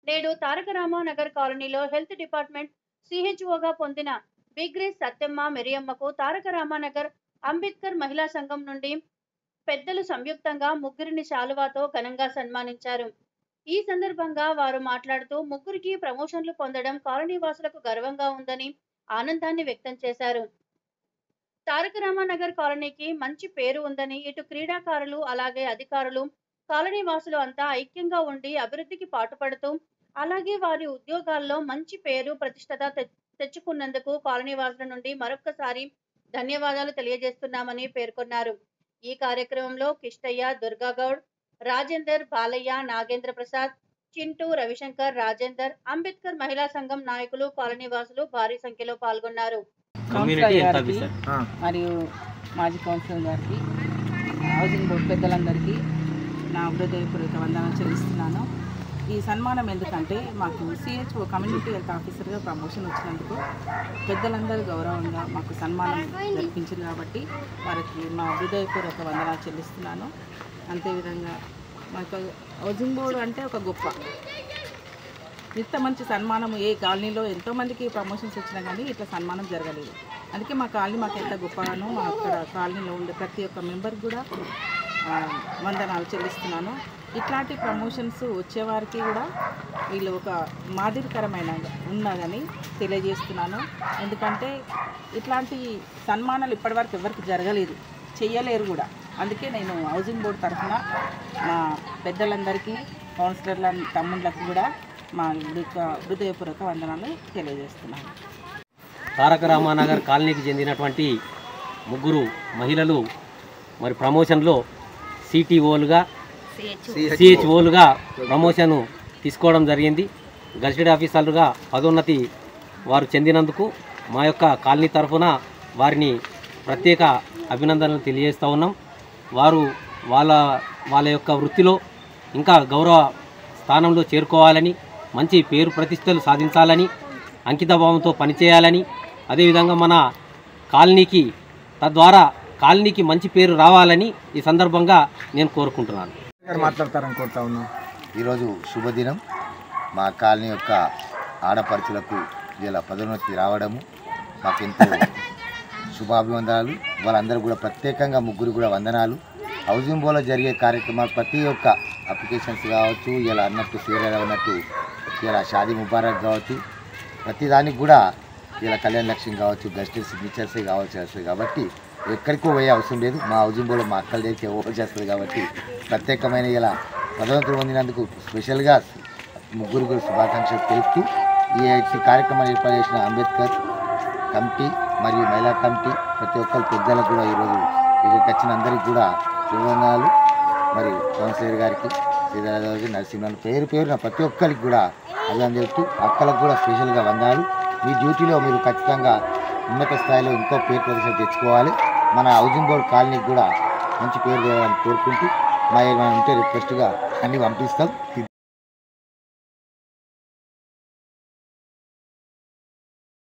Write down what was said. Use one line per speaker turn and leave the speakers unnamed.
నేడు తారక రామానగర్ కాలనీలో health department సిహెచ్ఓగా పొందిన బిగ్రేస్ సత్యమ్మ మెరియమ్మకు తారక రామానగర్ అంబేద్కర్ మహిళా సంఘం నుండి పెద్దలు సంయుక్తంగా ముగ్గురిని శాలువాతో ఘనంగా సన్మానించారు ఈ సందర్భంగా వారు మాట్లాడుతూ ముగ్గురికి ప్రమోషన్లు పొందడం కాలనీ వాసులకు గర్వంగా ఉందని ఆనందాన్ని వ్యక్తం చేశారు తారక రామానగర్ కాలనీకి మంచి పేరు ఉందని ఇటు క్రీడాకారులు అలాగే అధికారులు కాలనీ వాసులు అంతా ఐక్యంగా ఉండి అభివృద్ధికి పాటుపడుతూ అలాగే వారి ఉద్యోగాల్లో మంచి పేరు ప్రతిష్టత తె- తెచ్చుకున్నందుకు కాలనీ వాసుల నుండి మరొక్కసారి ధన్యవాదాలు తెలియజేస్తున్నామని పేర్కొన్నారు ఈ కార్యక్రమంలో కిష్టయ్య దుర్గాగౌడ్ రాజేందర్ బాలయ్య నాగేంద్ర ప్రసాద్ చింటూ రవిశంకర్ రాజేందర్ అంబేద్కర్ మహిళా సంఘం నాయకులు కాలనీ వాసులు భారీ సంఖ్యలో పాల్గొన్నారు
కమ్యూనిటీ
కౌన్సిలర్
హెల్త్
గారికి
ఆఫీసర్
మరియు మాజీ కౌన్సిలర్ గారికి హౌసింగ్ బోర్డు పెద్దలందరికీ నా హృదయపూర్వక వందనాలు చెల్లిస్తున్నాను ఈ సన్మానం ఎందుకంటే మాకు సిహెచ్ఓ కమ్యూనిటీ హెల్త్ ఆఫీసర్గా ప్రమోషన్ వచ్చినందుకు పెద్దలందరూ గౌరవంగా మాకు సన్మానం జరిపించారు కాబట్టి వారికి మా హృదయపూర్వక వందనాలు చెల్లిస్తున్నాను అంతేవిధంగా మాకు హౌసింగ్ బోర్డు అంటే ఒక గొప్ప ఇంత మంచి సన్మానం ఏ కాలనీలో ఎంతో మందికి ప్రమోషన్స్ వచ్చినా కానీ ఇట్లా సన్మానం జరగలేదు అందుకే మా కాలనీ మాకు ఎంత గొప్పగానో మా అక్కడ కాలనీలో ఉండే ప్రతి ఒక్క మెంబర్కి కూడా ఆ, వందనాలు చెల్లిస్తున్నాను ఇట్లాంటి ప్రమోషన్స్ వచ్చేవారికి కూడా వీళ్ళు ఒక మాదిరికరమైన ఉన్నదని తెలియజేస్తున్నాను ఎందుకంటే ఇట్లాంటి సన్మానాలు ఇప్పటివరకు ఎవరికి జరగలేదు చెయ్యలేరు కూడా అందుకే నేను హౌసింగ్ బోర్డు తరఫున మా పెద్దలందరికీ కౌన్సిలర్ల తమ్ముళ్ళకు కూడా మా యొక్క హృదయపూర్వక వందనాలు తెలియజేస్తున్నాను
తారక రామానగర్ కాలనీకి చెందినటువంటి ముగ్గురు మహిళలు మరి ప్రమోషన్లో సిటీఓలుగా సిహెచ్ఓలుగా ప్రమోషన్ తీసుకోవడం జరిగింది గజిటెడ్ ఆఫీసర్లుగా పదోన్నతి వారు చెందినందుకు మా యొక్క కాలనీ తరఫున వారిని ప్రత్యేక అభినందనలు తెలియజేస్తూ ఉన్నాం వారు వాళ్ళ వాళ్ళ యొక్క వృత్తిలో ఇంకా గౌరవ స్థానంలో చేరుకోవాలని మంచి పేరు ప్రతిష్టలు సాధించాలని అంకితభావంతో పనిచేయాలని అదేవిధంగా మన కాలనీకి తద్వారా కాలనీకి మంచి పేరు రావాలని ఈ సందర్భంగా నేను కోరుకుంటున్నాను
గారు మాట్లాడతారని కోరుతా ఉన్నాం
ఈరోజు శుభదినం మా కాలనీ యొక్క ఆడపడుచులకు ఇలా పదోన్నతి రావడము మాకెంతో శుభాభివందనాలు వాళ్ళందరూ కూడా ప్రత్యేకంగా ముగ్గురు కూడా వందనాలు హౌసింగ్ బోర్డులో జరిగే కార్యక్రమాలు ప్రతి ఒక్క అప్లికేషన్స్ కావచ్చు ఇలా అన్నట్టు సీరియల్ అన్నట్టు ఇలా షాదీ ముబారక్ కావచ్చు ప్రతి దానికి కూడా ఇలా కళ్యాణ లక్ష్యం కావచ్చు గస్ట్ సిగ్నేచర్సే కావాల్సి వస్తుంది కాబట్టి ఎక్కడికో పోయే అవసరం లేదు మా హౌసింగ్ బోర్డు మా అక్కల దగ్గరికి ఓవర్ చేస్తుంది కాబట్టి ప్రత్యేకమైన ఇలా పదవంతులు పొందినందుకు స్పెషల్గా ముగ్గురు కూడా శుభాకాంక్షలు తెలుపుతూ ఈ ఈ కార్యక్రమాన్ని ఏర్పాటు చేసిన అంబేద్కర్ కమిటీ మరియు మహిళా కమిటీ ప్రతి ఒక్కరు పెద్దలకు కూడా ఈరోజు ఇక్కడికి వచ్చిన అందరికీ కూడా శుభవందనాలు మరి కౌన్సిలర్ గారికి శ్రీధర గారికి నరసింహన్ పేరు పేరున ప్రతి ఒక్కరికి కూడా అభినందన చెప్తూ అక్కలకు కూడా స్పెషల్గా వందాలు మీ డ్యూటీలో మీరు ఖచ్చితంగా ఉన్నత స్థాయిలో ఇంకో పేరు ప్రదర్శన తెచ్చుకోవాలి మన హౌసింగ్ బోర్డు కాలనీకి కూడా మంచి పేరు తేవాలని కోరుకుంటూ మా ఏమైనా ఉంటే రిక్వెస్ట్గా అన్నీ పంపిస్తాం